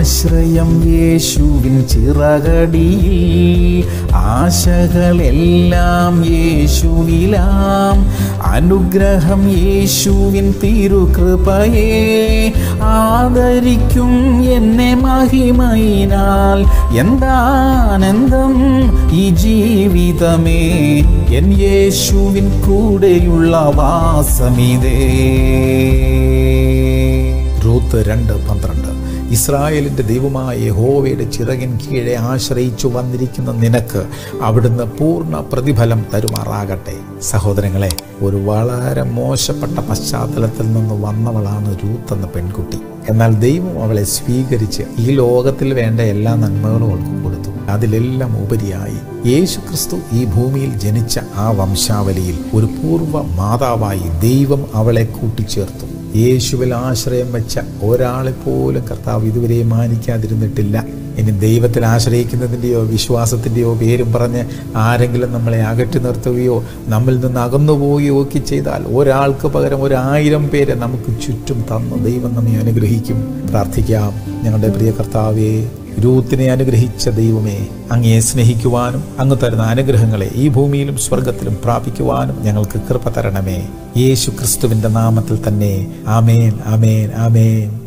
ആശ്രയം യേശുവിൻ ചിറകടിയിൽ ആശകളെല്ലാം യേശുവിലാം അനുഗ്രഹം യേശുവിൻ തിരുകൃപയെ ആദരിക്കും എന്നെ മഹിമയിനാൽ എന്താനന്ദം ഈ ജീവിതമേ എൻ യേശുവിൻ കൂടെയുള്ള വാസമിതേ റൂത്ത് രണ്ട് പന്ത്രണ്ട് ഇസ്രായേലിൻ്റെ ദൈവമായ യഹോവയുടെ ചിറകിൻ കീഴെ ആശ്രയിച്ചു വന്നിരിക്കുന്ന നിനക്ക് അവിടുന്ന് പൂർണ്ണ പ്രതിഫലം തരുമാറാകട്ടെ സഹോദരങ്ങളെ ഒരു വളരെ മോശപ്പെട്ട പശ്ചാത്തലത്തിൽ നിന്ന് വന്നവളാണ് രൂത്ത് എന്ന പെൺകുട്ടി എന്നാൽ ദൈവം അവളെ സ്വീകരിച്ച് ഈ ലോകത്തിൽ വേണ്ട എല്ലാ നന്മകളും അവൾക്ക് കൊടുത്തു അതിലെല്ലാം ഉപരിയായി യേശു ക്രിസ്തു ഈ ഭൂമിയിൽ ജനിച്ച ആ വംശാവലിയിൽ ഒരു പൂർവ്വ മാതാവായി ദൈവം അവളെ കൂട്ടിച്ചേർത്തു യേശുവിൽ ആശ്രയം വെച്ച ഒരാളെ പോലും കർത്താവ് ഇതുവരെ മാനിക്കാതിരുന്നിട്ടില്ല ഇനി ദൈവത്തിൽ ആശ്രയിക്കുന്നതിൻ്റെയോ വിശ്വാസത്തിൻ്റെയോ പേരും പറഞ്ഞ് ആരെങ്കിലും നമ്മളെ അകറ്റി നിർത്തുകയോ നമ്മിൽ നിന്ന് അകന്നു പോവുകയോ ഒക്കെ ചെയ്താൽ ഒരാൾക്ക് പകരം ഒരായിരം പേരെ നമുക്ക് ചുറ്റും തന്ന് ദൈവം നമ്മെ അനുഗ്രഹിക്കും പ്രാർത്ഥിക്കാം ഞങ്ങളുടെ പ്രിയ കർത്താവേ രൂത്തിനെ അനുഗ്രഹിച്ച ദൈവമേ അങ്ങയെ സ്നേഹിക്കുവാനും അങ്ങ് തരുന്ന അനുഗ്രഹങ്ങളെ ഈ ഭൂമിയിലും സ്വർഗത്തിലും പ്രാപിക്കുവാനും ഞങ്ങൾക്ക് കൃപ തരണമേ യേശു ക്രിസ്തുവിൻ്റെ നാമത്തിൽ തന്നെ ആമേൻ ആമേൻ ആമേൻ